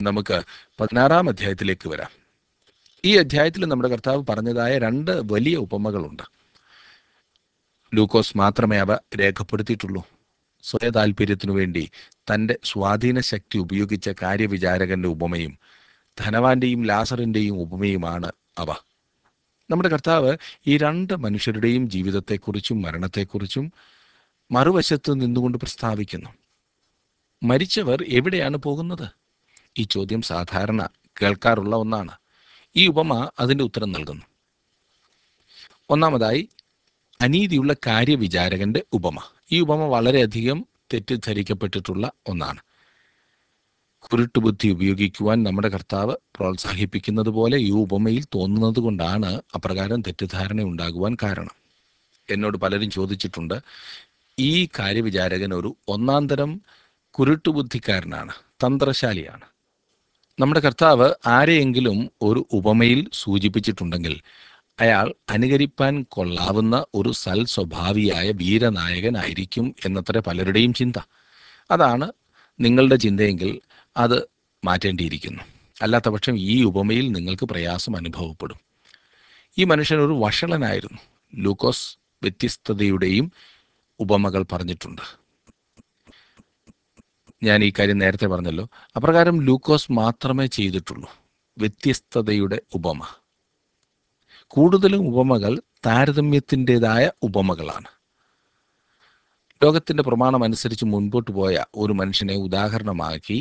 നമുക്ക് പതിനാറാം അധ്യായത്തിലേക്ക് വരാം ഈ അധ്യായത്തിൽ നമ്മുടെ കർത്താവ് പറഞ്ഞതായ രണ്ട് വലിയ ഉപമകളുണ്ട് ലൂക്കോസ് മാത്രമേ അവ രേഖപ്പെടുത്തിയിട്ടുള്ളൂ സ്വയ താല്പര്യത്തിനു വേണ്ടി തൻ്റെ സ്വാധീന ശക്തി ഉപയോഗിച്ച കാര്യവിചാരകന്റെ ഉപമയും ധനവാന്റെയും ലാസറിന്റെയും ഉപമയുമാണ് അവ നമ്മുടെ കർത്താവ് ഈ രണ്ട് മനുഷ്യരുടെയും ജീവിതത്തെക്കുറിച്ചും മരണത്തെക്കുറിച്ചും മറുവശത്ത് നിന്നുകൊണ്ട് പ്രസ്താവിക്കുന്നു മരിച്ചവർ എവിടെയാണ് പോകുന്നത് ഈ ചോദ്യം സാധാരണ കേൾക്കാറുള്ള ഒന്നാണ് ഈ ഉപമ അതിൻ്റെ ഉത്തരം നൽകുന്നു ഒന്നാമതായി അനീതിയുള്ള കാര്യവിചാരകന്റെ ഉപമ ഈ ഉപമ വളരെയധികം തെറ്റിദ്ധരിക്കപ്പെട്ടിട്ടുള്ള ഒന്നാണ് കുരുട്ടുബുദ്ധി ഉപയോഗിക്കുവാൻ നമ്മുടെ കർത്താവ് പ്രോത്സാഹിപ്പിക്കുന്നത് പോലെ ഈ ഉപമയിൽ തോന്നുന്നത് കൊണ്ടാണ് അപ്രകാരം തെറ്റിദ്ധാരണ ഉണ്ടാകുവാൻ കാരണം എന്നോട് പലരും ചോദിച്ചിട്ടുണ്ട് ഈ കാര്യവിചാരകൻ ഒരു ഒന്നാം തരം കുരുട്ടുബുദ്ധിക്കാരനാണ് തന്ത്രശാലിയാണ് നമ്മുടെ കർത്താവ് ആരെയെങ്കിലും ഒരു ഉപമയിൽ സൂചിപ്പിച്ചിട്ടുണ്ടെങ്കിൽ അയാൾ അനുകരിപ്പാൻ കൊള്ളാവുന്ന ഒരു സൽ സ്വഭാവിയായ വീരനായകനായിരിക്കും എന്നത്ര പലരുടെയും ചിന്ത അതാണ് നിങ്ങളുടെ ചിന്തയെങ്കിൽ അത് മാറ്റേണ്ടിയിരിക്കുന്നു അല്ലാത്ത പക്ഷം ഈ ഉപമയിൽ നിങ്ങൾക്ക് പ്രയാസം അനുഭവപ്പെടും ഈ മനുഷ്യൻ ഒരു വഷളനായിരുന്നു ലൂക്കോസ് വ്യത്യസ്തതയുടെയും ഉപമകൾ പറഞ്ഞിട്ടുണ്ട് ഞാൻ ഈ കാര്യം നേരത്തെ പറഞ്ഞല്ലോ അപ്രകാരം ലൂക്കോസ് മാത്രമേ ചെയ്തിട്ടുള്ളൂ വ്യത്യസ്തതയുടെ ഉപമ കൂടുതലും ഉപമകൾ താരതമ്യത്തിൻ്റെതായ ഉപമകളാണ് ലോകത്തിന്റെ പ്രമാണം അനുസരിച്ച് മുൻപോട്ട് പോയ ഒരു മനുഷ്യനെ ഉദാഹരണമാക്കി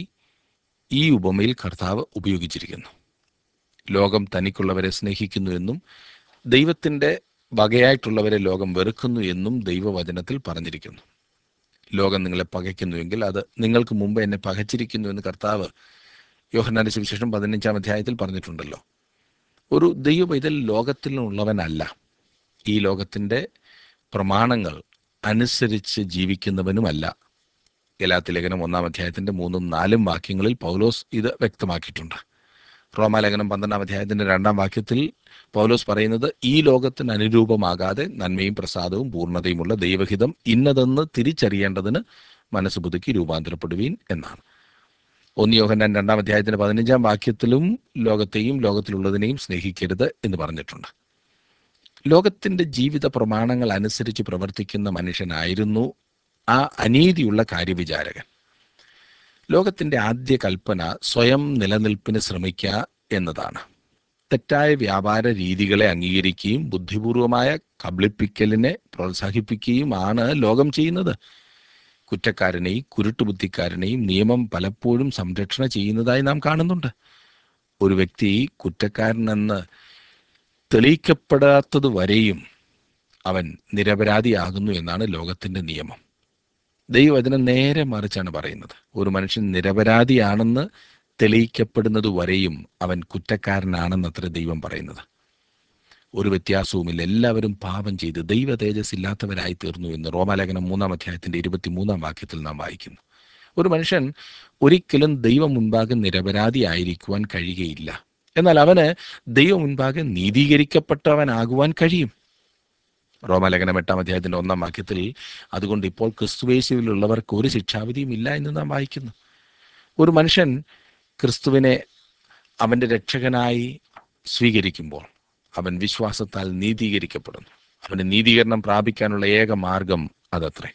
ഈ ഉപമയിൽ കർത്താവ് ഉപയോഗിച്ചിരിക്കുന്നു ലോകം തനിക്കുള്ളവരെ സ്നേഹിക്കുന്നു എന്നും ദൈവത്തിൻ്റെ വകയായിട്ടുള്ളവരെ ലോകം വെറുക്കുന്നു എന്നും ദൈവവചനത്തിൽ പറഞ്ഞിരിക്കുന്നു ലോകം നിങ്ങളെ പകയ്ക്കുന്നുവെങ്കിൽ അത് നിങ്ങൾക്ക് മുമ്പ് എന്നെ പകച്ചിരിക്കുന്നു എന്ന് കർത്താവ് യോഹന്നാന്റെ സുവിശേഷം പതിനഞ്ചാം അധ്യായത്തിൽ പറഞ്ഞിട്ടുണ്ടല്ലോ ഒരു ദൈവ പൈതൽ ലോകത്തിലുള്ളവനല്ല ഈ ലോകത്തിൻ്റെ പ്രമാണങ്ങൾ അനുസരിച്ച് ജീവിക്കുന്നവനുമല്ല ഗലാത്തി ലേഖനം ഒന്നാം അധ്യായത്തിന്റെ മൂന്നും നാലും വാക്യങ്ങളിൽ പൗലോസ് ഇത് വ്യക്തമാക്കിയിട്ടുണ്ട് റോമാലേഖനം പന്ത്രണ്ടാം അധ്യായത്തിന്റെ രണ്ടാം വാക്യത്തിൽ പൗലോസ് പറയുന്നത് ഈ ലോകത്തിന് അനുരൂപമാകാതെ നന്മയും പ്രസാദവും പൂർണ്ണതയുമുള്ള ദൈവഹിതം ഇന്നതെന്ന് തിരിച്ചറിയേണ്ടതിന് മനസ്സ് പുതുക്കി രൂപാന്തരപ്പെടുവീൻ എന്നാണ് ഒന്ന് യോഹന്നാൻ രണ്ടാം അധ്യായത്തിന്റെ പതിനഞ്ചാം വാക്യത്തിലും ലോകത്തെയും ലോകത്തിലുള്ളതിനെയും സ്നേഹിക്കരുത് എന്ന് പറഞ്ഞിട്ടുണ്ട് ലോകത്തിന്റെ ജീവിത പ്രമാണങ്ങൾ അനുസരിച്ച് പ്രവർത്തിക്കുന്ന മനുഷ്യനായിരുന്നു ആ അനീതിയുള്ള കാര്യവിചാരകൻ ലോകത്തിന്റെ ആദ്യ കൽപ്പന സ്വയം നിലനിൽപ്പിന് ശ്രമിക്കുക എന്നതാണ് തെറ്റായ വ്യാപാര രീതികളെ അംഗീകരിക്കുകയും ബുദ്ധിപൂർവമായ കബളിപ്പിക്കലിനെ പ്രോത്സാഹിപ്പിക്കുകയും ആണ് ലോകം ചെയ്യുന്നത് കുറ്റക്കാരനെയും കുരുട്ടുബുദ്ധിക്കാരനെയും നിയമം പലപ്പോഴും സംരക്ഷണ ചെയ്യുന്നതായി നാം കാണുന്നുണ്ട് ഒരു വ്യക്തി കുറ്റക്കാരനെന്ന് തെളിയിക്കപ്പെടാത്തത് വരെയും അവൻ നിരപരാധിയാകുന്നു എന്നാണ് ലോകത്തിന്റെ നിയമം ദൈവവചനം നേരെ മറിച്ചാണ് പറയുന്നത് ഒരു മനുഷ്യൻ നിരപരാധിയാണെന്ന് തെളിയിക്കപ്പെടുന്നത് വരെയും അവൻ കുറ്റക്കാരനാണെന്നത്ര ദൈവം പറയുന്നത് ഒരു വ്യത്യാസവുമില്ല എല്ലാവരും പാപം ചെയ്ത് ദൈവ തേജസ് ഇല്ലാത്തവരായി തീർന്നു എന്ന് റോമാലേഖനം മൂന്നാം അധ്യായത്തിന്റെ ഇരുപത്തിമൂന്നാം വാക്യത്തിൽ നാം വായിക്കുന്നു ഒരു മനുഷ്യൻ ഒരിക്കലും ദൈവം മുൻപാകെ നിരപരാധിയായിരിക്കുവാൻ കഴിയുകയില്ല എന്നാൽ അവന് ദൈവം മുൻപാകെ നീതീകരിക്കപ്പെട്ടവനാകുവാൻ കഴിയും റോമാലേഖനം എട്ടാം അധ്യായത്തിന്റെ ഒന്നാം വാക്യത്തിൽ അതുകൊണ്ട് ഇപ്പോൾ ക്രിസ്തുവേശുവിലുള്ളവർക്ക് ഒരു ശിക്ഷാവിധിയും ഇല്ല എന്ന് നാം വായിക്കുന്നു ഒരു മനുഷ്യൻ ക്രിസ്തുവിനെ അവന്റെ രക്ഷകനായി സ്വീകരിക്കുമ്പോൾ അവൻ വിശ്വാസത്താൽ നീതീകരിക്കപ്പെടുന്നു അവന് നീതീകരണം പ്രാപിക്കാനുള്ള ഏക മാർഗം അതത്രേ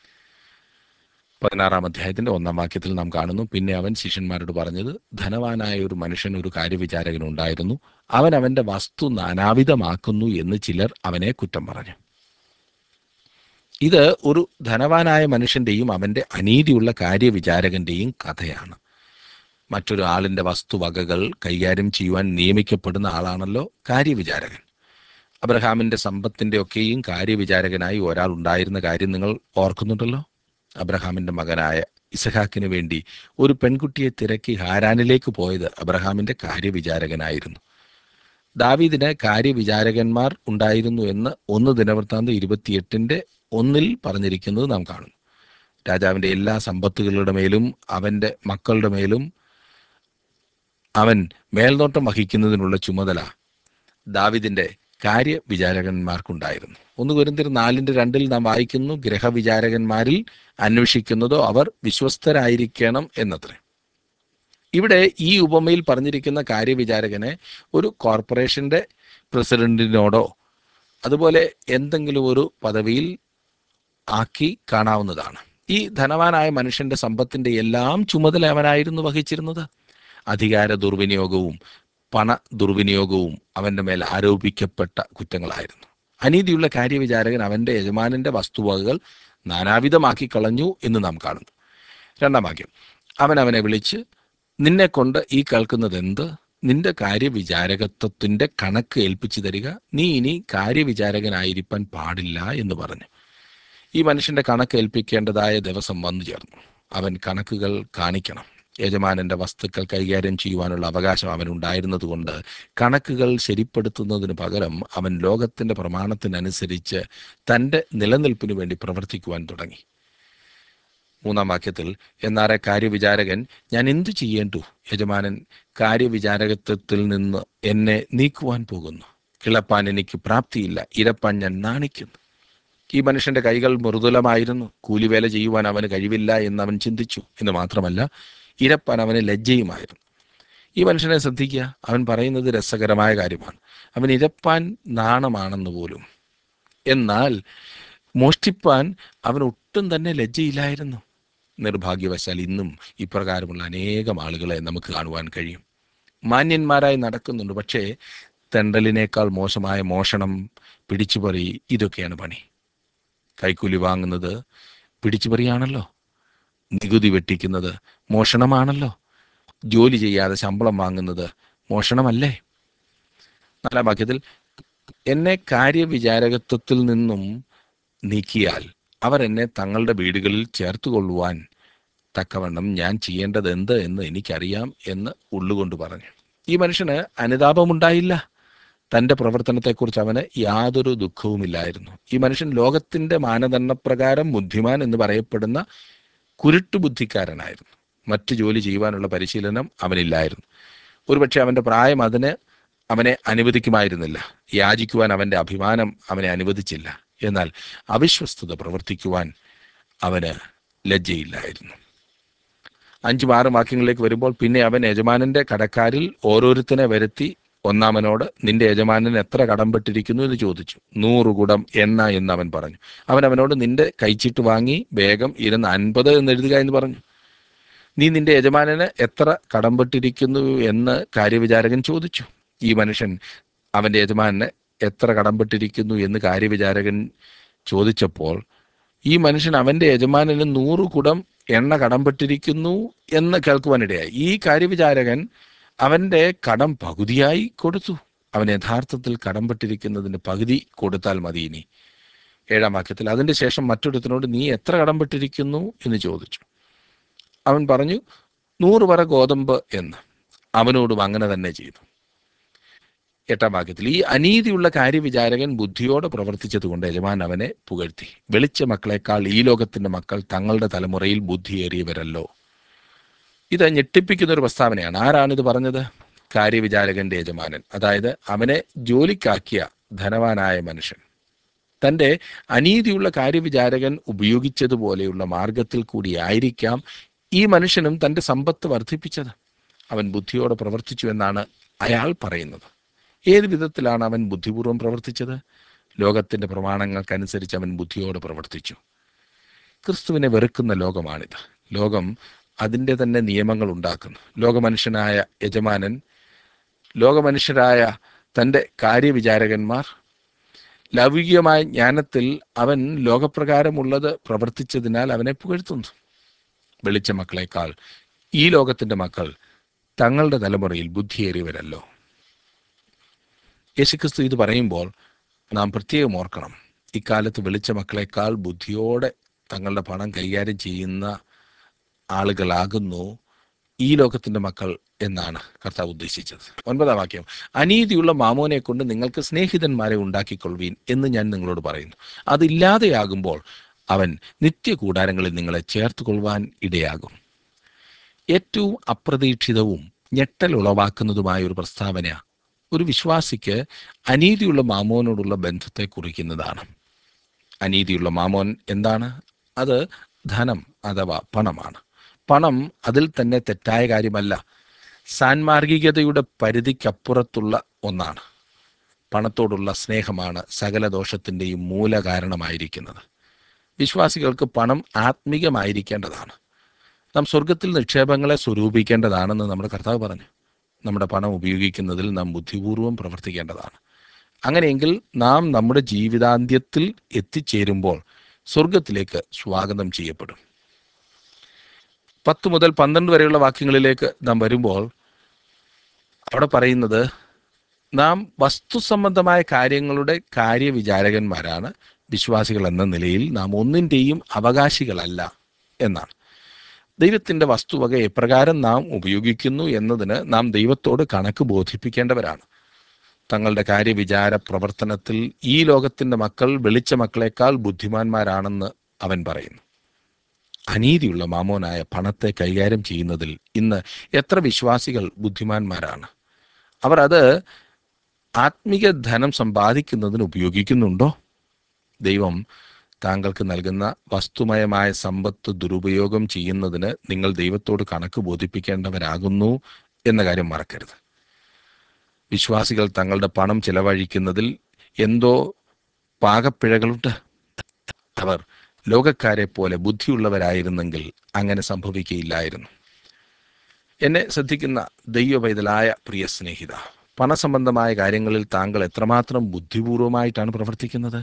പതിനാറാം അധ്യായത്തിന്റെ ഒന്നാം വാക്യത്തിൽ നാം കാണുന്നു പിന്നെ അവൻ ശിഷ്യന്മാരോട് പറഞ്ഞത് ധനവാനായ ഒരു മനുഷ്യൻ ഒരു കാര്യവിചാരകൻ ഉണ്ടായിരുന്നു അവൻ അവന്റെ വസ്തു നാനാവിധമാക്കുന്നു എന്ന് ചിലർ അവനെ കുറ്റം പറഞ്ഞു ഇത് ഒരു ധനവാനായ മനുഷ്യന്റെയും അവന്റെ അനീതിയുള്ള കാര്യവിചാരകന്റെയും കഥയാണ് മറ്റൊരു ആളിന്റെ വസ്തുവകകൾ കൈകാര്യം ചെയ്യുവാൻ നിയമിക്കപ്പെടുന്ന ആളാണല്ലോ കാര്യവിചാരകൻ അബ്രഹാമിന്റെ സമ്പത്തിന്റെ ഒക്കെയും കാര്യവിചാരകനായി ഒരാൾ ഉണ്ടായിരുന്ന കാര്യം നിങ്ങൾ ഓർക്കുന്നുണ്ടല്ലോ അബ്രഹാമിന്റെ മകനായ ഇസഹാക്കിന് വേണ്ടി ഒരു പെൺകുട്ടിയെ തിരക്കി ഹാരാനിലേക്ക് പോയത് അബ്രഹാമിന്റെ കാര്യവിചാരകനായിരുന്നു ദാവീദിന് കാര്യവിചാരകന്മാർ ഉണ്ടായിരുന്നു എന്ന് ഒന്ന് ദിനവൃത്താന്ത ഇരുപത്തിയെട്ടിന്റെ ഒന്നിൽ പറഞ്ഞിരിക്കുന്നത് നാം കാണുന്നു രാജാവിന്റെ എല്ലാ സമ്പത്തുകളുടെ മേലും അവന്റെ മക്കളുടെ മേലും അവൻ മേൽനോട്ടം വഹിക്കുന്നതിനുള്ള ചുമതല ദാവിദിന്റെ കാര്യവിചാരകന്മാർക്കുണ്ടായിരുന്നു ഒന്ന് കുരിന്തിർ നാലിന്റെ രണ്ടിൽ നാം വായിക്കുന്നു ഗ്രഹവിചാരകന്മാരിൽ അന്വേഷിക്കുന്നതോ അവർ വിശ്വസ്തരായിരിക്കണം എന്നത്രേ ഇവിടെ ഈ ഉപമയിൽ പറഞ്ഞിരിക്കുന്ന കാര്യവിചാരകനെ ഒരു കോർപ്പറേഷന്റെ പ്രസിഡന്റിനോടോ അതുപോലെ എന്തെങ്കിലും ഒരു പദവിയിൽ ആക്കി കാണാവുന്നതാണ് ഈ ധനവാനായ മനുഷ്യന്റെ സമ്പത്തിന്റെ എല്ലാം ചുമതല അവനായിരുന്നു വഹിച്ചിരുന്നത് അധികാര ദുർവിനിയോഗവും പണ ദുർവിനിയോഗവും അവന്റെ മേൽ ആരോപിക്കപ്പെട്ട കുറ്റങ്ങളായിരുന്നു അനീതിയുള്ള കാര്യവിചാരകൻ അവന്റെ യജമാനന്റെ വസ്തുവകകൾ നാനാവിധമാക്കി കളഞ്ഞു എന്ന് നാം കാണുന്നു രണ്ടാം വാക്യം അവൻ അവനെ വിളിച്ച് നിന്നെ കൊണ്ട് ഈ കേൾക്കുന്നത് എന്ത് നിന്റെ കാര്യവിചാരകത്വത്തിന്റെ കണക്ക് ഏൽപ്പിച്ചു തരിക നീ ഇനി കാര്യവിചാരകനായിരിക്കാൻ പാടില്ല എന്ന് പറഞ്ഞു ഈ മനുഷ്യന്റെ കണക്ക് ഏൽപ്പിക്കേണ്ടതായ ദിവസം വന്നു ചേർന്നു അവൻ കണക്കുകൾ കാണിക്കണം യജമാനന്റെ വസ്തുക്കൾ കൈകാര്യം ചെയ്യുവാനുള്ള അവകാശം അവനുണ്ടായിരുന്നതുകൊണ്ട് കണക്കുകൾ ശരിപ്പെടുത്തുന്നതിന് പകരം അവൻ ലോകത്തിന്റെ പ്രമാണത്തിനനുസരിച്ച് തന്റെ നിലനിൽപ്പിനു വേണ്ടി പ്രവർത്തിക്കുവാൻ തുടങ്ങി മൂന്നാം വാക്യത്തിൽ എന്നാറെ കാര്യവിചാരകൻ ഞാൻ എന്തു ചെയ്യേണ്ടു യജമാനൻ കാര്യവിചാരകത്വത്തിൽ നിന്ന് എന്നെ നീക്കുവാൻ പോകുന്നു കിളപ്പാൻ എനിക്ക് പ്രാപ്തിയില്ല ഇരപ്പാൻ ഞാൻ നാണിക്കുന്നു ഈ മനുഷ്യന്റെ കൈകൾ മൃദുലമായിരുന്നു കൂലിവേല ചെയ്യുവാൻ അവന് കഴിവില്ല എന്ന് അവൻ ചിന്തിച്ചു എന്ന് മാത്രമല്ല ഇരപ്പാൻ അവന് ലജ്ജയുമായിരുന്നു ഈ മനുഷ്യനെ ശ്രദ്ധിക്കുക അവൻ പറയുന്നത് രസകരമായ കാര്യമാണ് അവൻ ഇരപ്പാൻ നാണമാണെന്ന് പോലും എന്നാൽ മോഷ്ടിപ്പാൻ അവൻ ഒട്ടും തന്നെ ലജ്ജയില്ലായിരുന്നു നിർഭാഗ്യവശാൽ ഇന്നും ഇപ്രകാരമുള്ള അനേകം ആളുകളെ നമുക്ക് കാണുവാൻ കഴിയും മാന്യന്മാരായി നടക്കുന്നുണ്ട് പക്ഷേ തെണ്ടലിനേക്കാൾ മോശമായ മോഷണം പിടിച്ചുപറി ഇതൊക്കെയാണ് പണി കൈക്കൂലി വാങ്ങുന്നത് പിടിച്ചുപറിയാണല്ലോ നികുതി വെട്ടിക്കുന്നത് മോഷണമാണല്ലോ ജോലി ചെയ്യാതെ ശമ്പളം വാങ്ങുന്നത് മോഷണമല്ലേ നാലാം വാക്യത്തിൽ എന്നെ കാര്യവിചാരകത്വത്തിൽ നിന്നും നീക്കിയാൽ അവർ എന്നെ തങ്ങളുടെ വീടുകളിൽ ചേർത്തുകൊള്ളുവാൻ തക്കവണ്ണം ഞാൻ ചെയ്യേണ്ടത് എന്ത് എന്ന് എനിക്കറിയാം എന്ന് ഉള്ളുകൊണ്ട് പറഞ്ഞു ഈ മനുഷ്യന് അനുതാപമുണ്ടായില്ല തൻ്റെ പ്രവർത്തനത്തെക്കുറിച്ച് അവന് യാതൊരു ദുഃഖവുമില്ലായിരുന്നു ഈ മനുഷ്യൻ ലോകത്തിൻ്റെ മാനദണ്ഡപ്രകാരം ബുദ്ധിമാൻ എന്ന് പറയപ്പെടുന്ന കുരുട്ടു ബുദ്ധിക്കാരനായിരുന്നു മറ്റു ജോലി ചെയ്യുവാനുള്ള പരിശീലനം അവനില്ലായിരുന്നു ഒരുപക്ഷെ അവൻ്റെ പ്രായം അതിന് അവനെ അനുവദിക്കുമായിരുന്നില്ല യാചിക്കുവാൻ അവൻ്റെ അഭിമാനം അവനെ അനുവദിച്ചില്ല എന്നാൽ അവിശ്വസ്തത പ്രവർത്തിക്കുവാൻ അവന് ലജ്ജയില്ലായിരുന്നു അഞ്ചും ആറും വാക്യങ്ങളിലേക്ക് വരുമ്പോൾ പിന്നെ അവൻ യജമാനന്റെ കടക്കാരിൽ ഓരോരുത്തനെ വരുത്തി ഒന്നാമനോട് നിന്റെ യജമാനൻ എത്ര കടംപെട്ടിരിക്കുന്നു എന്ന് ചോദിച്ചു നൂറ് കുടം എണ്ണ എന്ന് അവൻ പറഞ്ഞു അവൻ അവനോട് നിന്റെ കൈച്ചിട്ട് വാങ്ങി വേഗം ഇരുന്ന് അൻപത് എന്ന് എഴുതുക എന്ന് പറഞ്ഞു നീ നിന്റെ യജമാനന് എത്ര കടംപെട്ടിരിക്കുന്നു എന്ന് കാര്യവിചാരകൻ ചോദിച്ചു ഈ മനുഷ്യൻ അവന്റെ യജമാനന് എത്ര കടംപെട്ടിരിക്കുന്നു എന്ന് കാര്യവിചാരകൻ ചോദിച്ചപ്പോൾ ഈ മനുഷ്യൻ അവന്റെ യജമാനന് നൂറ് കുടം എണ്ണ കടംപെട്ടിരിക്കുന്നു എന്ന് കേൾക്കുവാനിടയായി ഈ കാര്യവിചാരകൻ അവന്റെ കടം പകുതിയായി കൊടുത്തു അവൻ യഥാർത്ഥത്തിൽ കടംപെട്ടിരിക്കുന്നതിന് പകുതി കൊടുത്താൽ മതി ഇനി ഏഴാം വാക്യത്തിൽ അതിന്റെ ശേഷം മറ്റൊരുത്തിനോട് നീ എത്ര കടംപെട്ടിരിക്കുന്നു എന്ന് ചോദിച്ചു അവൻ പറഞ്ഞു നൂറ് പറ ഗോതമ്പ് എന്ന് അവനോടും അങ്ങനെ തന്നെ ചെയ്തു എട്ടാം വാക്യത്തിൽ ഈ അനീതിയുള്ള കാര്യവിചാരകൻ ബുദ്ധിയോടെ പ്രവർത്തിച്ചതുകൊണ്ട് യജമാൻ അവനെ പുകഴ്ത്തി വെളിച്ച മക്കളെക്കാൾ ഈ ലോകത്തിന്റെ മക്കൾ തങ്ങളുടെ തലമുറയിൽ ബുദ്ധിയേറിയവരല്ലോ ഇത് ഞെട്ടിപ്പിക്കുന്ന ഒരു പ്രസ്താവനയാണ് ആരാണിത് പറഞ്ഞത് കാര്യവിചാരകന്റെ യജമാനൻ അതായത് അവനെ ജോലിക്കാക്കിയ ധനവാനായ മനുഷ്യൻ തൻ്റെ അനീതിയുള്ള കാര്യവിചാരകൻ ഉപയോഗിച്ചതുപോലെയുള്ള മാർഗത്തിൽ കൂടിയായിരിക്കാം ഈ മനുഷ്യനും തൻ്റെ സമ്പത്ത് വർദ്ധിപ്പിച്ചത് അവൻ ബുദ്ധിയോടെ പ്രവർത്തിച്ചു എന്നാണ് അയാൾ പറയുന്നത് ഏത് വിധത്തിലാണ് അവൻ ബുദ്ധിപൂർവ്വം പ്രവർത്തിച്ചത് ലോകത്തിൻ്റെ പ്രമാണങ്ങൾക്കനുസരിച്ച് അവൻ ബുദ്ധിയോടെ പ്രവർത്തിച്ചു ക്രിസ്തുവിനെ വെറുക്കുന്ന ലോകമാണിത് ലോകം അതിൻ്റെ തന്നെ നിയമങ്ങൾ ഉണ്ടാക്കുന്നു ലോകമനുഷ്യനായ യജമാനൻ ലോകമനുഷ്യരായ തൻ്റെ കാര്യവിചാരകന്മാർ ലൗകികമായ ജ്ഞാനത്തിൽ അവൻ ലോകപ്രകാരമുള്ളത് പ്രവർത്തിച്ചതിനാൽ അവനെ പുകഴ്ത്തുന്നു വെളിച്ച മക്കളെക്കാൾ ഈ ലോകത്തിൻ്റെ മക്കൾ തങ്ങളുടെ തലമുറയിൽ ബുദ്ധിയേറിയവരല്ലോ യേശുക്രിസ്തു ഇത് പറയുമ്പോൾ നാം പ്രത്യേകം ഓർക്കണം ഇക്കാലത്ത് വെളിച്ച മക്കളെക്കാൾ ബുദ്ധിയോടെ തങ്ങളുടെ പണം കൈകാര്യം ചെയ്യുന്ന ആളുകളാകുന്നു ഈ ലോകത്തിന്റെ മക്കൾ എന്നാണ് കർത്താവ് ഉദ്ദേശിച്ചത് ഒൻപതാം വാക്യം അനീതിയുള്ള മാമോനെ കൊണ്ട് നിങ്ങൾക്ക് സ്നേഹിതന്മാരെ ഉണ്ടാക്കിക്കൊള്ളുവീൻ എന്ന് ഞാൻ നിങ്ങളോട് പറയുന്നു അതില്ലാതെയാകുമ്പോൾ അവൻ നിത്യകൂടാരങ്ങളിൽ നിങ്ങളെ ചേർത്ത് കൊള്ളുവാൻ ഇടയാകും ഏറ്റവും അപ്രതീക്ഷിതവും ഞെട്ടലുളവാക്കുന്നതുമായ ഒരു പ്രസ്താവന ഒരു വിശ്വാസിക്ക് അനീതിയുള്ള മാമോനോടുള്ള ബന്ധത്തെ കുറിക്കുന്നതാണ് അനീതിയുള്ള മാമോൻ എന്താണ് അത് ധനം അഥവാ പണമാണ് പണം അതിൽ തന്നെ തെറ്റായ കാര്യമല്ല സാൻമാർഗികതയുടെ പരിധിക്കപ്പുറത്തുള്ള ഒന്നാണ് പണത്തോടുള്ള സ്നേഹമാണ് സകല ദോഷത്തിൻ്റെയും മൂല കാരണമായിരിക്കുന്നത് വിശ്വാസികൾക്ക് പണം ആത്മീകമായിരിക്കേണ്ടതാണ് നാം സ്വർഗത്തിൽ നിക്ഷേപങ്ങളെ സ്വരൂപിക്കേണ്ടതാണെന്ന് നമ്മുടെ കർത്താവ് പറഞ്ഞു നമ്മുടെ പണം ഉപയോഗിക്കുന്നതിൽ നാം ബുദ്ധിപൂർവ്വം പ്രവർത്തിക്കേണ്ടതാണ് അങ്ങനെയെങ്കിൽ നാം നമ്മുടെ ജീവിതാന്ത്യത്തിൽ എത്തിച്ചേരുമ്പോൾ സ്വർഗത്തിലേക്ക് സ്വാഗതം ചെയ്യപ്പെടും പത്ത് മുതൽ പന്ത്രണ്ട് വരെയുള്ള വാക്യങ്ങളിലേക്ക് നാം വരുമ്പോൾ അവിടെ പറയുന്നത് നാം വസ്തുസംബന്ധമായ കാര്യങ്ങളുടെ കാര്യവിചാരകന്മാരാണ് വിശ്വാസികൾ എന്ന നിലയിൽ നാം ഒന്നിൻ്റെയും അവകാശികളല്ല എന്നാണ് ദൈവത്തിൻ്റെ വസ്തുവക എപ്രകാരം നാം ഉപയോഗിക്കുന്നു എന്നതിന് നാം ദൈവത്തോട് കണക്ക് ബോധിപ്പിക്കേണ്ടവരാണ് തങ്ങളുടെ കാര്യവിചാര പ്രവർത്തനത്തിൽ ഈ ലോകത്തിൻ്റെ മക്കൾ വെളിച്ച മക്കളെക്കാൾ ബുദ്ധിമാന്മാരാണെന്ന് അവൻ പറയുന്നു അനീതിയുള്ള മാമോനായ പണത്തെ കൈകാര്യം ചെയ്യുന്നതിൽ ഇന്ന് എത്ര വിശ്വാസികൾ ബുദ്ധിമാന്മാരാണ് അവർ അത് ആത്മീക ധനം സമ്പാദിക്കുന്നതിന് ഉപയോഗിക്കുന്നുണ്ടോ ദൈവം താങ്കൾക്ക് നൽകുന്ന വസ്തുമയമായ സമ്പത്ത് ദുരുപയോഗം ചെയ്യുന്നതിന് നിങ്ങൾ ദൈവത്തോട് കണക്ക് ബോധിപ്പിക്കേണ്ടവരാകുന്നു എന്ന കാര്യം മറക്കരുത് വിശ്വാസികൾ തങ്ങളുടെ പണം ചെലവഴിക്കുന്നതിൽ എന്തോ പാകപ്പിഴകളുണ്ട് അവർ ലോകക്കാരെ പോലെ ബുദ്ധിയുള്ളവരായിരുന്നെങ്കിൽ അങ്ങനെ സംഭവിക്കുകയില്ലായിരുന്നു എന്നെ ശ്രദ്ധിക്കുന്ന ദൈവപൈതലായ പ്രിയ സ്നേഹിത പണസംബന്ധമായ കാര്യങ്ങളിൽ താങ്കൾ എത്രമാത്രം ബുദ്ധിപൂർവമായിട്ടാണ് പ്രവർത്തിക്കുന്നത്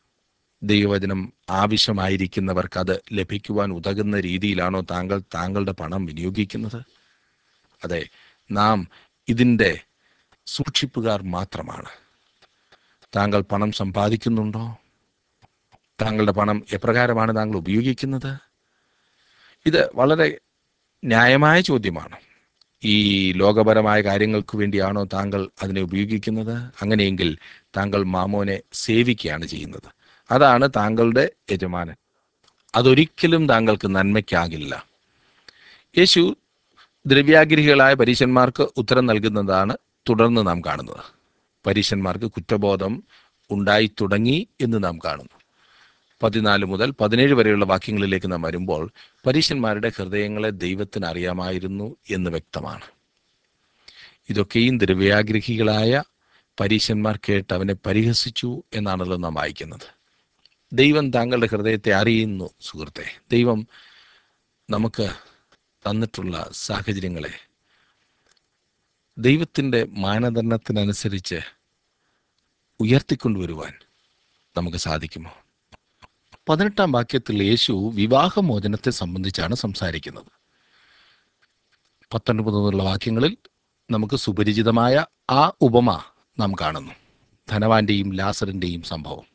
ദൈവവചനം ആവശ്യമായിരിക്കുന്നവർക്ക് അത് ലഭിക്കുവാൻ ഉതകുന്ന രീതിയിലാണോ താങ്കൾ താങ്കളുടെ പണം വിനിയോഗിക്കുന്നത് അതെ നാം ഇതിൻ്റെ സൂക്ഷിപ്പുകാർ മാത്രമാണ് താങ്കൾ പണം സമ്പാദിക്കുന്നുണ്ടോ താങ്കളുടെ പണം എപ്രകാരമാണ് താങ്കൾ ഉപയോഗിക്കുന്നത് ഇത് വളരെ ന്യായമായ ചോദ്യമാണ് ഈ ലോകപരമായ കാര്യങ്ങൾക്ക് വേണ്ടിയാണോ താങ്കൾ അതിനെ ഉപയോഗിക്കുന്നത് അങ്ങനെയെങ്കിൽ താങ്കൾ മാമോനെ സേവിക്കുകയാണ് ചെയ്യുന്നത് അതാണ് താങ്കളുടെ യജമാനൻ അതൊരിക്കലും താങ്കൾക്ക് നന്മയ്ക്കാകില്ല യേശു ദ്രവ്യാഗ്രഹികളായ പരീശന്മാർക്ക് ഉത്തരം നൽകുന്നതാണ് തുടർന്ന് നാം കാണുന്നത് പരീശന്മാർക്ക് കുറ്റബോധം ഉണ്ടായി തുടങ്ങി എന്ന് നാം കാണുന്നു പതിനാല് മുതൽ പതിനേഴ് വരെയുള്ള വാക്യങ്ങളിലേക്ക് നാം വരുമ്പോൾ പരീശന്മാരുടെ ഹൃദയങ്ങളെ ദൈവത്തിന് അറിയാമായിരുന്നു എന്ന് വ്യക്തമാണ് ഇതൊക്കെയും ദ്രവ്യാഗ്രഹികളായ പരീശന്മാർ കേട്ട് അവനെ പരിഹസിച്ചു എന്നാണല്ലോ നാം വായിക്കുന്നത് ദൈവം താങ്കളുടെ ഹൃദയത്തെ അറിയുന്നു സുഹൃത്തെ ദൈവം നമുക്ക് തന്നിട്ടുള്ള സാഹചര്യങ്ങളെ ദൈവത്തിൻ്റെ മാനദണ്ഡത്തിനനുസരിച്ച് ഉയർത്തിക്കൊണ്ടുവരുവാൻ നമുക്ക് സാധിക്കുമോ പതിനെട്ടാം വാക്യത്തിൽ യേശു വിവാഹമോചനത്തെ സംബന്ധിച്ചാണ് സംസാരിക്കുന്നത് പത്തൊൻപത് മുതലുള്ള വാക്യങ്ങളിൽ നമുക്ക് സുപരിചിതമായ ആ ഉപമ നാം കാണുന്നു ധനവാന്റെയും ലാസറിൻ്റെയും സംഭവം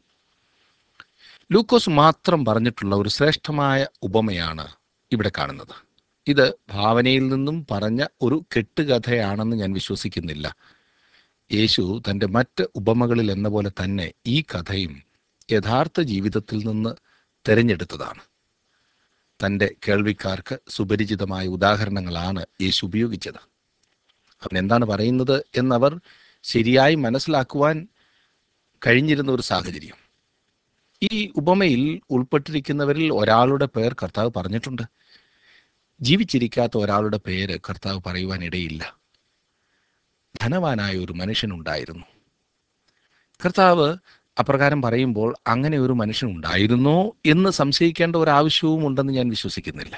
ലൂക്കോസ് മാത്രം പറഞ്ഞിട്ടുള്ള ഒരു ശ്രേഷ്ഠമായ ഉപമയാണ് ഇവിടെ കാണുന്നത് ഇത് ഭാവനയിൽ നിന്നും പറഞ്ഞ ഒരു കെട്ടുകഥയാണെന്ന് ഞാൻ വിശ്വസിക്കുന്നില്ല യേശു തൻ്റെ മറ്റ് ഉപമകളിൽ എന്ന പോലെ തന്നെ ഈ കഥയും യഥാർത്ഥ ജീവിതത്തിൽ നിന്ന് തിരഞ്ഞെടുത്തതാണ് തൻ്റെ കേൾവിക്കാർക്ക് സുപരിചിതമായ ഉദാഹരണങ്ങളാണ് യേശു ഉപയോഗിച്ചത് അവൻ എന്താണ് പറയുന്നത് എന്നവർ ശരിയായി മനസ്സിലാക്കുവാൻ കഴിഞ്ഞിരുന്ന ഒരു സാഹചര്യം ഈ ഉപമയിൽ ഉൾപ്പെട്ടിരിക്കുന്നവരിൽ ഒരാളുടെ പേർ കർത്താവ് പറഞ്ഞിട്ടുണ്ട് ജീവിച്ചിരിക്കാത്ത ഒരാളുടെ പേര് കർത്താവ് പറയുവാൻ ഇടയില്ല ധനവാനായ ഒരു മനുഷ്യനുണ്ടായിരുന്നു കർത്താവ് അപ്രകാരം പറയുമ്പോൾ അങ്ങനെ ഒരു മനുഷ്യൻ ഉണ്ടായിരുന്നോ എന്ന് സംശയിക്കേണ്ട ഒരു ആവശ്യവും ഉണ്ടെന്ന് ഞാൻ വിശ്വസിക്കുന്നില്ല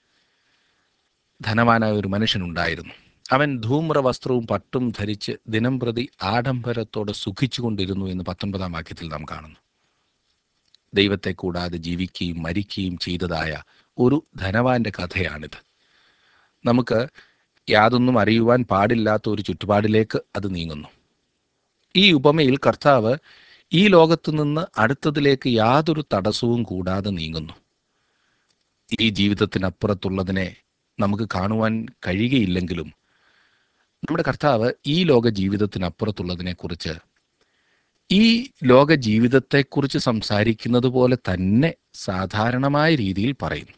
ധനവാനായ ഒരു മനുഷ്യനുണ്ടായിരുന്നു അവൻ ധൂമ്ര വസ്ത്രവും പട്ടും ധരിച്ച് ദിനം പ്രതി ആഡംബരത്തോടെ സുഖിച്ചുകൊണ്ടിരുന്നു എന്ന് പത്തൊൻപതാം വാക്യത്തിൽ നാം കാണുന്നു ദൈവത്തെ കൂടാതെ ജീവിക്കുകയും മരിക്കുകയും ചെയ്തതായ ഒരു ധനവാന്റെ കഥയാണിത് നമുക്ക് യാതൊന്നും അറിയുവാൻ പാടില്ലാത്ത ഒരു ചുറ്റുപാടിലേക്ക് അത് നീങ്ങുന്നു ഈ ഉപമയിൽ കർത്താവ് ഈ ലോകത്തു നിന്ന് അടുത്തതിലേക്ക് യാതൊരു തടസ്സവും കൂടാതെ നീങ്ങുന്നു ഈ ജീവിതത്തിനപ്പുറത്തുള്ളതിനെ നമുക്ക് കാണുവാൻ കഴിയുകയില്ലെങ്കിലും നമ്മുടെ കർത്താവ് ഈ ലോക ജീവിതത്തിനപ്പുറത്തുള്ളതിനെ കുറിച്ച് ഈ ലോക ജീവിതത്തെക്കുറിച്ച് സംസാരിക്കുന്നത് പോലെ തന്നെ സാധാരണമായ രീതിയിൽ പറയുന്നു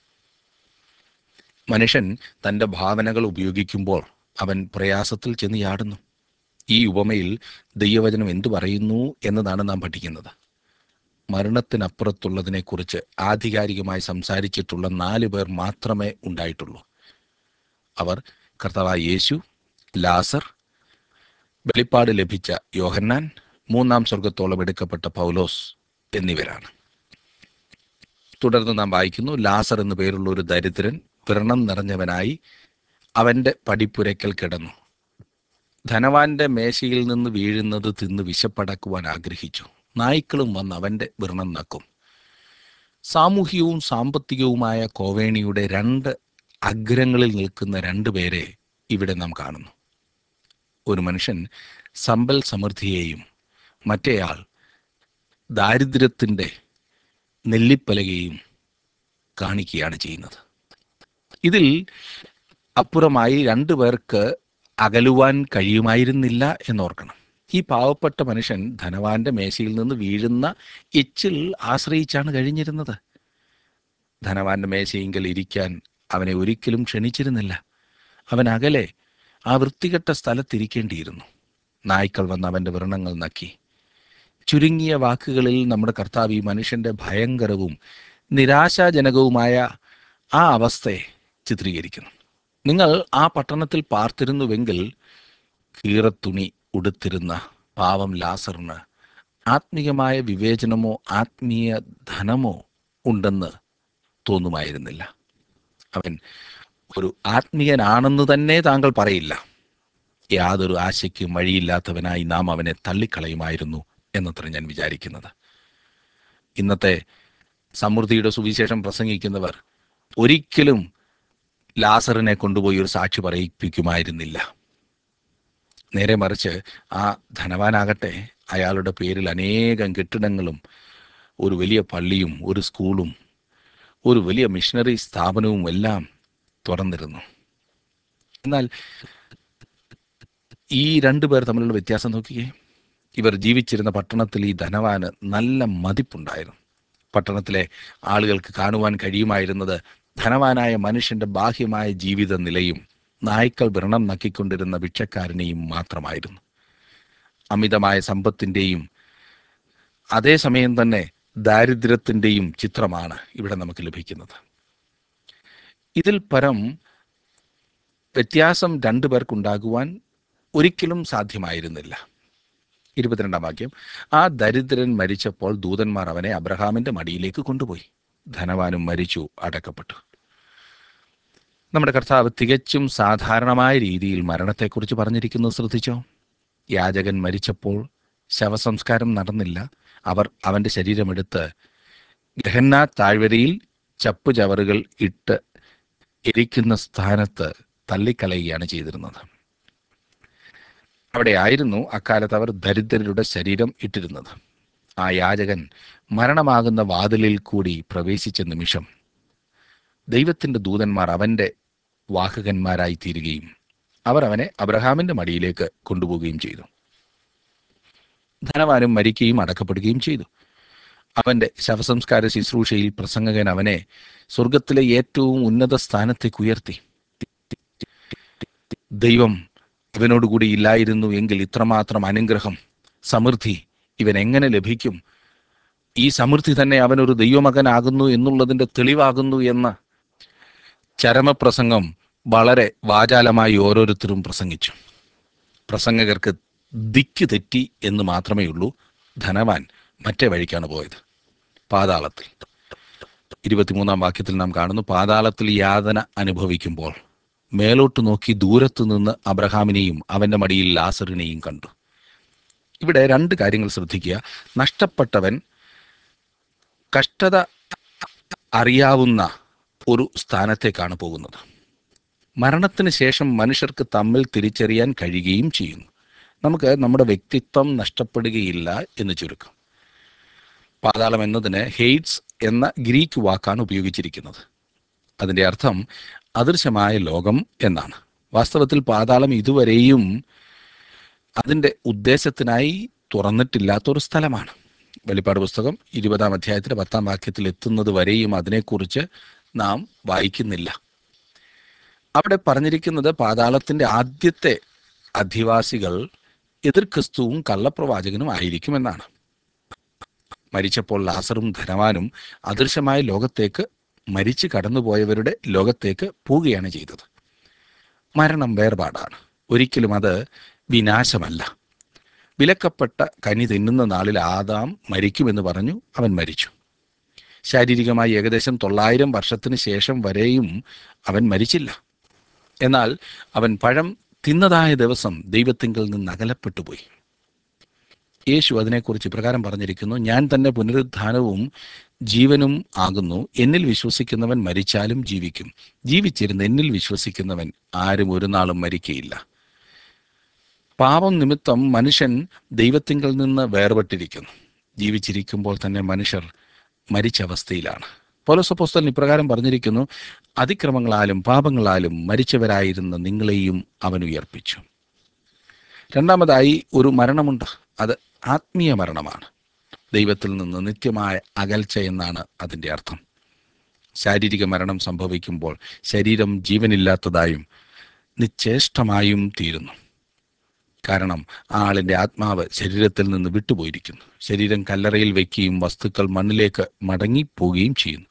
മനുഷ്യൻ തൻ്റെ ഭാവനകൾ ഉപയോഗിക്കുമ്പോൾ അവൻ പ്രയാസത്തിൽ ചെന്ന് ചാടുന്നു ഈ ഉപമയിൽ ദൈവവചനം എന്തു പറയുന്നു എന്നതാണ് നാം പഠിക്കുന്നത് മരണത്തിനപ്പുറത്തുള്ളതിനെക്കുറിച്ച് ആധികാരികമായി സംസാരിച്ചിട്ടുള്ള നാല് പേർ മാത്രമേ ഉണ്ടായിട്ടുള്ളൂ അവർ കർത്താവായ യേശു ലാസർ വെളിപ്പാട് ലഭിച്ച യോഹന്നാൻ മൂന്നാം സ്വർഗത്തോളം എടുക്കപ്പെട്ട പൗലോസ് എന്നിവരാണ് തുടർന്ന് നാം വായിക്കുന്നു ലാസർ എന്നു പേരുള്ള ഒരു ദരിദ്രൻ വ്രണം നിറഞ്ഞവനായി അവന്റെ പടിപ്പുരയ്ക്കൽ കിടന്നു ധനവാന്റെ മേശയിൽ നിന്ന് വീഴുന്നത് തിന്ന് വിശപ്പടക്കുവാൻ ആഗ്രഹിച്ചു നായ്ക്കളും വന്ന് അവന്റെ വ്രണം നക്കും സാമൂഹികവും സാമ്പത്തികവുമായ കോവേണിയുടെ രണ്ട് അഗ്രങ്ങളിൽ നിൽക്കുന്ന രണ്ട് പേരെ ഇവിടെ നാം കാണുന്നു ഒരു മനുഷ്യൻ സമ്പൽ സമൃദ്ധിയെയും മറ്റേയാൾ ദാരിദ്ര്യത്തിൻ്റെ നെല്ലിപ്പലകയും കാണിക്കുകയാണ് ചെയ്യുന്നത് ഇതിൽ അപ്പുറമായി രണ്ടു പേർക്ക് അകലുവാൻ കഴിയുമായിരുന്നില്ല എന്നോർക്കണം ഈ പാവപ്പെട്ട മനുഷ്യൻ ധനവാന്റെ മേശയിൽ നിന്ന് വീഴുന്ന എച്ചിൽ ആശ്രയിച്ചാണ് കഴിഞ്ഞിരുന്നത് ധനവാന്റെ മേശയെങ്കിൽ ഇരിക്കാൻ അവനെ ഒരിക്കലും ക്ഷണിച്ചിരുന്നില്ല അവൻ അകലെ ആ വൃത്തികെട്ട സ്ഥലത്തിരിക്കേണ്ടിയിരുന്നു നായ്ക്കൾ വന്ന് അവൻ്റെ വ്രണങ്ങൾ നക്കി ചുരുങ്ങിയ വാക്കുകളിൽ നമ്മുടെ കർത്താവ് ഈ മനുഷ്യന്റെ ഭയങ്കരവും നിരാശാജനകവുമായ ആ അവസ്ഥയെ ചിത്രീകരിക്കുന്നു നിങ്ങൾ ആ പട്ടണത്തിൽ പാർത്തിരുന്നുവെങ്കിൽ കീറത്തുണി ഉടുത്തിരുന്ന പാവം ലാസറിന് ആത്മീയമായ വിവേചനമോ ആത്മീയ ധനമോ ഉണ്ടെന്ന് തോന്നുമായിരുന്നില്ല അവൻ ഒരു ആത്മീയനാണെന്ന് തന്നെ താങ്കൾ പറയില്ല യാതൊരു ആശയ്ക്കും വഴിയില്ലാത്തവനായി നാം അവനെ തള്ളിക്കളയുമായിരുന്നു എന്നത്ര ഞാൻ വിചാരിക്കുന്നത് ഇന്നത്തെ സമൃദ്ധിയുടെ സുവിശേഷം പ്രസംഗിക്കുന്നവർ ഒരിക്കലും ലാസറിനെ കൊണ്ടുപോയി ഒരു സാക്ഷി പറയിപ്പിക്കുമായിരുന്നില്ല നേരെ മറിച്ച് ആ ധനവാനാകട്ടെ അയാളുടെ പേരിൽ അനേകം കെട്ടിടങ്ങളും ഒരു വലിയ പള്ളിയും ഒരു സ്കൂളും ഒരു വലിയ മിഷണറി സ്ഥാപനവും എല്ലാം തുറന്നിരുന്നു എന്നാൽ ഈ രണ്ടു പേർ തമ്മിലുള്ള വ്യത്യാസം നോക്കിയേ ഇവർ ജീവിച്ചിരുന്ന പട്ടണത്തിൽ ഈ ധനവാന് നല്ല മതിപ്പുണ്ടായിരുന്നു പട്ടണത്തിലെ ആളുകൾക്ക് കാണുവാൻ കഴിയുമായിരുന്നത് ധനവാനായ മനുഷ്യന്റെ ബാഹ്യമായ ജീവിത നിലയും നായ്ക്കൾ വ്രണം നക്കിക്കൊണ്ടിരുന്ന ഭിക്ഷക്കാരനെയും മാത്രമായിരുന്നു അമിതമായ സമ്പത്തിൻ്റെയും അതേസമയം തന്നെ ദാരിദ്ര്യത്തിൻ്റെയും ചിത്രമാണ് ഇവിടെ നമുക്ക് ലഭിക്കുന്നത് ഇതിൽ പരം വ്യത്യാസം രണ്ടു പേർക്കുണ്ടാകുവാൻ ഒരിക്കലും സാധ്യമായിരുന്നില്ല ഇരുപത്തിരണ്ടാം വാക്യം ആ ദരിദ്രൻ മരിച്ചപ്പോൾ ദൂതന്മാർ അവനെ അബ്രഹാമിന്റെ മടിയിലേക്ക് കൊണ്ടുപോയി ധനവാനും മരിച്ചു അടക്കപ്പെട്ടു നമ്മുടെ കർത്താവ് തികച്ചും സാധാരണമായ രീതിയിൽ മരണത്തെക്കുറിച്ച് പറഞ്ഞിരിക്കുന്നത് ശ്രദ്ധിച്ചോ യാചകൻ മരിച്ചപ്പോൾ ശവസംസ്കാരം നടന്നില്ല അവർ അവന്റെ ശരീരമെടുത്ത് ഗഹന്ന താഴ്വരയിൽ ചപ്പു ചവറുകൾ ഇട്ട് എരിക്കുന്ന സ്ഥാനത്ത് തള്ളിക്കളയുകയാണ് ചെയ്തിരുന്നത് അവിടെ ആയിരുന്നു അക്കാലത്ത് അവർ ദരിദ്രരുടെ ശരീരം ഇട്ടിരുന്നത് ആ യാചകൻ മരണമാകുന്ന വാതിലിൽ കൂടി പ്രവേശിച്ച നിമിഷം ദൈവത്തിന്റെ ദൂതന്മാർ അവന്റെ വാഹകന്മാരായി തീരുകയും അവർ അവനെ അബ്രഹാമിന്റെ മടിയിലേക്ക് കൊണ്ടുപോവുകയും ചെയ്തു ധനവാനും മരിക്കുകയും അടക്കപ്പെടുകയും ചെയ്തു അവന്റെ ശവസംസ്കാര ശുശ്രൂഷയിൽ പ്രസംഗകൻ അവനെ സ്വർഗത്തിലെ ഏറ്റവും ഉന്നത സ്ഥാനത്തേക്ക് ഉയർത്തി ദൈവം ഇവനോടുകൂടി ഇല്ലായിരുന്നു എങ്കിൽ ഇത്രമാത്രം അനുഗ്രഹം സമൃദ്ധി ഇവൻ എങ്ങനെ ലഭിക്കും ഈ സമൃദ്ധി തന്നെ അവനൊരു ദൈവമകനാകുന്നു എന്നുള്ളതിന്റെ തെളിവാകുന്നു എന്ന ചരമപ്രസംഗം വളരെ വാചാലമായി ഓരോരുത്തരും പ്രസംഗിച്ചു പ്രസംഗകർക്ക് ദിക്ക് തെറ്റി എന്ന് മാത്രമേ ഉള്ളൂ ധനവാൻ മറ്റേ വഴിക്കാണ് പോയത് പാതാളത്തിൽ ഇരുപത്തിമൂന്നാം വാക്യത്തിൽ നാം കാണുന്നു പാതാളത്തിൽ യാതന അനുഭവിക്കുമ്പോൾ മേലോട്ട് നോക്കി ദൂരത്തു നിന്ന് അബ്രഹാമിനെയും അവന്റെ മടിയിൽ ലാസറിനെയും കണ്ടു ഇവിടെ രണ്ട് കാര്യങ്ങൾ ശ്രദ്ധിക്കുക നഷ്ടപ്പെട്ടവൻ കഷ്ടത അറിയാവുന്ന ഒരു സ്ഥാനത്തേക്കാണ് പോകുന്നത് മരണത്തിന് ശേഷം മനുഷ്യർക്ക് തമ്മിൽ തിരിച്ചറിയാൻ കഴിയുകയും ചെയ്യുന്നു നമുക്ക് നമ്മുടെ വ്യക്തിത്വം നഷ്ടപ്പെടുകയില്ല എന്ന് ചുരുക്കം പാതാളം എന്നതിന് ഹെയ്റ്റ്സ് എന്ന ഗ്രീക്ക് വാക്കാണ് ഉപയോഗിച്ചിരിക്കുന്നത് അതിൻ്റെ അർത്ഥം അദൃശ്യമായ ലോകം എന്നാണ് വാസ്തവത്തിൽ പാതാളം ഇതുവരെയും അതിൻ്റെ ഉദ്ദേശത്തിനായി തുറന്നിട്ടില്ലാത്തൊരു സ്ഥലമാണ് വെളിപ്പാട് പുസ്തകം ഇരുപതാം അധ്യായത്തിലെ പത്താം വാക്യത്തിൽ എത്തുന്നത് വരെയും അതിനെക്കുറിച്ച് നാം വായിക്കുന്നില്ല അവിടെ പറഞ്ഞിരിക്കുന്നത് പാതാളത്തിന്റെ ആദ്യത്തെ അധിവാസികൾ എതിർ ക്രിസ്തുവും കള്ളപ്രവാചകനും ആയിരിക്കുമെന്നാണ് മരിച്ചപ്പോൾ ലാസറും ധനവാനും അദൃശ്യമായ ലോകത്തേക്ക് മരിച്ചു കടന്നുപോയവരുടെ ലോകത്തേക്ക് പോവുകയാണ് ചെയ്തത് മരണം വേർപാടാണ് ഒരിക്കലും അത് വിനാശമല്ല വിലക്കപ്പെട്ട കനി തിന്നുന്ന നാളിൽ ആദാം മരിക്കുമെന്ന് പറഞ്ഞു അവൻ മരിച്ചു ശാരീരികമായി ഏകദേശം തൊള്ളായിരം വർഷത്തിന് ശേഷം വരെയും അവൻ മരിച്ചില്ല എന്നാൽ അവൻ പഴം തിന്നതായ ദിവസം ദൈവത്തിങ്കിൽ നിന്ന് അകലപ്പെട്ടു പോയി യേശു അതിനെക്കുറിച്ച് ഇപ്രകാരം പറഞ്ഞിരിക്കുന്നു ഞാൻ തന്നെ പുനരുത്ഥാനവും ജീവനും ആകുന്നു എന്നിൽ വിശ്വസിക്കുന്നവൻ മരിച്ചാലും ജീവിക്കും ജീവിച്ചിരുന്ന് എന്നിൽ വിശ്വസിക്കുന്നവൻ ആരും ഒരു നാളും മരിക്കയില്ല പാപം നിമിത്തം മനുഷ്യൻ ദൈവത്തിങ്കിൽ നിന്ന് വേർപെട്ടിരിക്കുന്നു ജീവിച്ചിരിക്കുമ്പോൾ തന്നെ മനുഷ്യർ മരിച്ച അവസ്ഥയിലാണ് പൗലോസപ്പോസ്തലൻ ഇപ്രകാരം പറഞ്ഞിരിക്കുന്നു അതിക്രമങ്ങളാലും പാപങ്ങളാലും മരിച്ചവരായിരുന്ന നിങ്ങളെയും അവൻ ഉയർപ്പിച്ചു രണ്ടാമതായി ഒരു മരണമുണ്ട് അത് ആത്മീയ മരണമാണ് ദൈവത്തിൽ നിന്ന് നിത്യമായ അകൽച്ച എന്നാണ് അതിൻ്റെ അർത്ഥം ശാരീരിക മരണം സംഭവിക്കുമ്പോൾ ശരീരം ജീവനില്ലാത്തതായും നിശ്ചേഷ്ടമായും തീരുന്നു കാരണം ആ ആളിൻ്റെ ആത്മാവ് ശരീരത്തിൽ നിന്ന് വിട്ടുപോയിരിക്കുന്നു ശരീരം കല്ലറയിൽ വയ്ക്കുകയും വസ്തുക്കൾ മണ്ണിലേക്ക് മടങ്ങിപ്പോവുകയും ചെയ്യുന്നു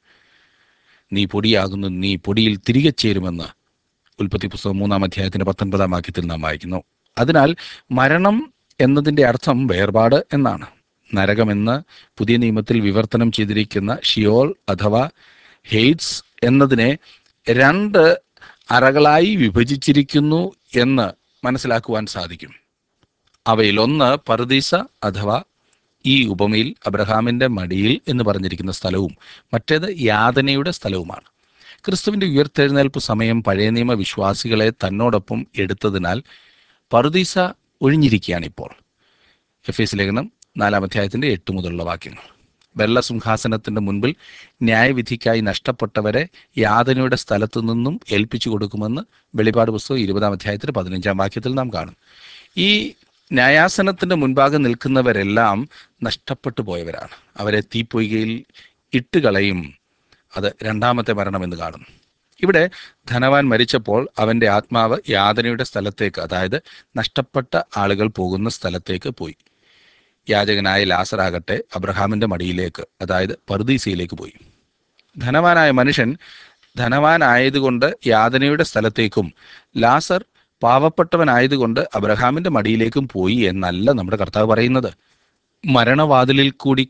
നീ പൊടിയാകുന്നു നീ പൊടിയിൽ തിരികെ ചേരുമെന്ന് ഉൽപ്പത്തി പുസ്തകം മൂന്നാം അധ്യായത്തിന്റെ പത്തൊൻപതാം വാക്യത്തിൽ നാം വായിക്കുന്നു അതിനാൽ മരണം എന്നതിൻ്റെ അർത്ഥം വേർപാട് എന്നാണ് നരകമെന്ന് പുതിയ നിയമത്തിൽ വിവർത്തനം ചെയ്തിരിക്കുന്ന ഷിയോൾ അഥവാ ഹെയ്റ്റ്സ് എന്നതിനെ രണ്ട് അറകളായി വിഭജിച്ചിരിക്കുന്നു എന്ന് മനസ്സിലാക്കുവാൻ സാധിക്കും അവയിൽ ഒന്ന് പറുദീസ അഥവാ ഈ ഉപമയിൽ അബ്രഹാമിന്റെ മടിയിൽ എന്ന് പറഞ്ഞിരിക്കുന്ന സ്ഥലവും മറ്റേത് യാതനയുടെ സ്ഥലവുമാണ് ക്രിസ്തുവിന്റെ ഉയർത്തെഴുന്നേൽപ്പ് സമയം പഴയ നിയമ വിശ്വാസികളെ തന്നോടൊപ്പം എടുത്തതിനാൽ പറുദീസ ഒഴിഞ്ഞിരിക്കുകയാണ് ഇപ്പോൾ എഫ് എസ് ലേഖനം നാലാം അധ്യായത്തിന്റെ എട്ട് മുതലുള്ള വാക്യങ്ങൾ വെള്ള സിംഹാസനത്തിന്റെ മുൻപിൽ ന്യായവിധിക്കായി നഷ്ടപ്പെട്ടവരെ യാതനയുടെ സ്ഥലത്തു നിന്നും ഏൽപ്പിച്ചു കൊടുക്കുമെന്ന് വെളിപാട് പുസ്തകം ഇരുപതാം അധ്യായത്തിന്റെ പതിനഞ്ചാം വാക്യത്തിൽ നാം കാണും ഈ ന്യായാസനത്തിന്റെ മുൻപാകെ നിൽക്കുന്നവരെല്ലാം നഷ്ടപ്പെട്ടു പോയവരാണ് അവരെ തീപ്പൊയ്കയിൽ ഇട്ടുകളയും അത് രണ്ടാമത്തെ മരണമെന്ന് കാണുന്നു ഇവിടെ ധനവാൻ മരിച്ചപ്പോൾ അവന്റെ ആത്മാവ് യാതനയുടെ സ്ഥലത്തേക്ക് അതായത് നഷ്ടപ്പെട്ട ആളുകൾ പോകുന്ന സ്ഥലത്തേക്ക് പോയി യാചകനായ ലാസറാകട്ടെ അബ്രഹാമിന്റെ മടിയിലേക്ക് അതായത് പർദീസയിലേക്ക് പോയി ധനവാനായ മനുഷ്യൻ ധനവാനായതുകൊണ്ട് യാതനയുടെ സ്ഥലത്തേക്കും ലാസർ പാവപ്പെട്ടവനായതുകൊണ്ട് അബ്രഹാമിന്റെ മടിയിലേക്കും പോയി എന്നല്ല നമ്മുടെ കർത്താവ് പറയുന്നത് മരണവാതിലിൽ കൂടി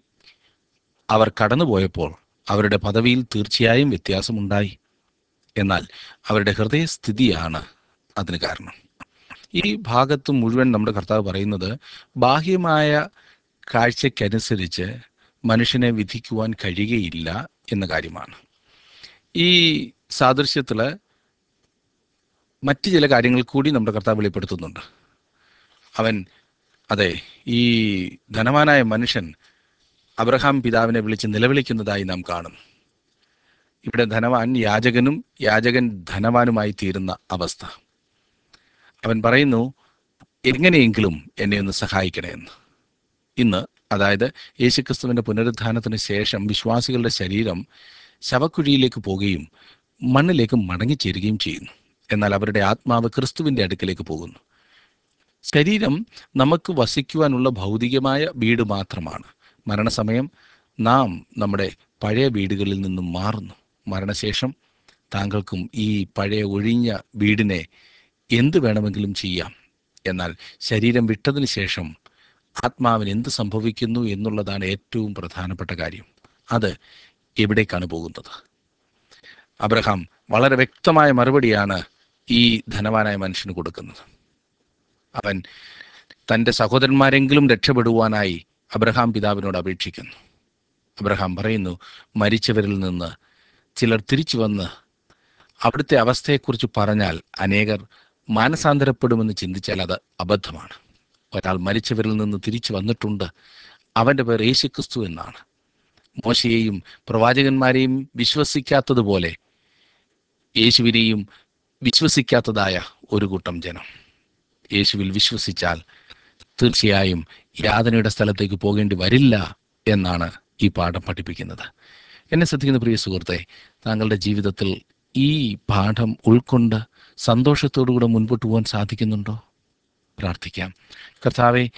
അവർ കടന്നുപോയപ്പോൾ അവരുടെ പദവിയിൽ തീർച്ചയായും വ്യത്യാസമുണ്ടായി എന്നാൽ അവരുടെ ഹൃദയസ്ഥിതിയാണ് അതിന് കാരണം ഈ ഭാഗത്ത് മുഴുവൻ നമ്മുടെ കർത്താവ് പറയുന്നത് ബാഹ്യമായ കാഴ്ചയ്ക്കനുസരിച്ച് മനുഷ്യനെ വിധിക്കുവാൻ കഴിയുകയില്ല എന്ന കാര്യമാണ് ഈ സാദൃശ്യത്തിൽ മറ്റ് ചില കാര്യങ്ങൾ കൂടി നമ്മുടെ കർത്താവ് വെളിപ്പെടുത്തുന്നുണ്ട് അവൻ അതെ ഈ ധനവാനായ മനുഷ്യൻ അബ്രഹാം പിതാവിനെ വിളിച്ച് നിലവിളിക്കുന്നതായി നാം കാണും ഇവിടെ ധനവാൻ യാചകനും യാചകൻ ധനവാനുമായി തീരുന്ന അവസ്ഥ അവൻ പറയുന്നു എങ്ങനെയെങ്കിലും എന്നെ ഒന്ന് സഹായിക്കണേ എന്ന് ഇന്ന് അതായത് യേശുക്രിസ്തുവിന്റെ പുനരുത്ഥാനത്തിന് ശേഷം വിശ്വാസികളുടെ ശരീരം ശവക്കുഴിയിലേക്ക് പോവുകയും മണ്ണിലേക്ക് മടങ്ങിച്ചേരുകയും ചെയ്യുന്നു എന്നാൽ അവരുടെ ആത്മാവ് ക്രിസ്തുവിന്റെ അടുക്കലേക്ക് പോകുന്നു ശരീരം നമുക്ക് വസിക്കുവാനുള്ള ഭൗതികമായ വീട് മാത്രമാണ് മരണസമയം നാം നമ്മുടെ പഴയ വീടുകളിൽ നിന്നും മാറുന്നു മരണശേഷം താങ്കൾക്കും ഈ പഴയ ഒഴിഞ്ഞ വീടിനെ എന്ത് വേണമെങ്കിലും ചെയ്യാം എന്നാൽ ശരീരം വിട്ടതിന് ശേഷം ആത്മാവിന് എന്ത് സംഭവിക്കുന്നു എന്നുള്ളതാണ് ഏറ്റവും പ്രധാനപ്പെട്ട കാര്യം അത് എവിടേക്കാണ് പോകുന്നത് അബ്രഹാം വളരെ വ്യക്തമായ മറുപടിയാണ് ഈ ധനവാനായ മനുഷ്യന് കൊടുക്കുന്നത് അവൻ തൻ്റെ സഹോദരന്മാരെങ്കിലും രക്ഷപ്പെടുവാനായി അബ്രഹാം പിതാവിനോട് അപേക്ഷിക്കുന്നു അബ്രഹാം പറയുന്നു മരിച്ചവരിൽ നിന്ന് ചിലർ തിരിച്ചു വന്ന് അവിടുത്തെ അവസ്ഥയെക്കുറിച്ച് പറഞ്ഞാൽ അനേകർ മാനസാന്തരപ്പെടുമെന്ന് ചിന്തിച്ചാൽ അത് അബദ്ധമാണ് ഒരാൾ മരിച്ചവരിൽ നിന്ന് തിരിച്ചു വന്നിട്ടുണ്ട് അവൻ്റെ പേർ യേശുക്രിസ്തു എന്നാണ് മോശയെയും പ്രവാചകന്മാരെയും വിശ്വസിക്കാത്തതുപോലെ യേശുവിനെയും വിശ്വസിക്കാത്തതായ ഒരു കൂട്ടം ജനം യേശുവിൽ വിശ്വസിച്ചാൽ തീർച്ചയായും യാതനയുടെ സ്ഥലത്തേക്ക് പോകേണ്ടി വരില്ല എന്നാണ് ഈ പാഠം പഠിപ്പിക്കുന്നത് എന്നെ ശ്രദ്ധിക്കുന്ന പ്രിയ സുഹൃത്തെ താങ്കളുടെ ജീവിതത്തിൽ ഈ പാഠം ഉൾക്കൊണ്ട് സന്തോഷത്തോടുകൂടെ മുൻപോട്ട് പോകാൻ സാധിക്കുന്നുണ്ടോ പ്രാർത്ഥിക്കാം കർത്താവെ